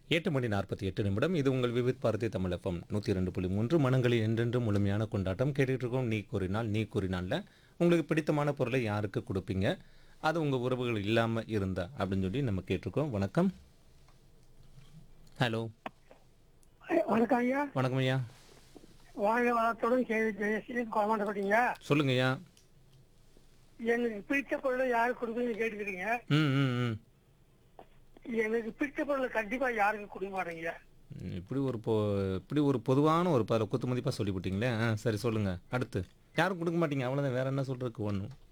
எட்டு மணி நாற்பத்தி எட்டு நிமிடம் இது உங்கள் விவித் பாரதி தமிழ் எஃப்எம் நூற்றி ரெண்டு புள்ளி மூன்று மனங்களில் என்றென்று முழுமையான கொண்டாட்டம் கேட்டுட்டு இருக்கோம் நீ கூறினால் நீ கூறினால்ல உங்களுக்கு பிடித்தமான பொருளை யாருக்கு கொடுப்பீங்க அது உங்கள் உறவுகள் இல்லாமல் இருந்தா அப்படின்னு சொல்லி நம்ம கேட்டிருக்கோம் வணக்கம் ஹலோ வணக்கம் ஐயா வணக்கம் ஐயா வாழ்க வளத்துடன் கேள்வி ஜெயஸ்ரீன் கோமாண்டப்பட்டீங்க சொல்லுங்க ஐயா எனக்கு பிடிச்ச பொருளை யாருக்கு கொடுக்குறீங்க கேட்டுக்கிறீங்க ம் ம் ம் எனக்கு பிடிச்ச பொருளை கண்டிப்பா யாருக்கு கொடுக்க மாட்டேங்க ம், இப்படி ஒரு பொ இப்படி ஒரு பொதுவான ஒரு பல குத்து மதிப்பாக சொல்லிவிட்டீங்களே ஆ சரி சொல்லுங்கள் அடுத்து யாரும் கொடுக்க மாட்டீங்க அவ்வளோதான் வேற என்ன சொல்கிறதுக்கு ஒன்றும்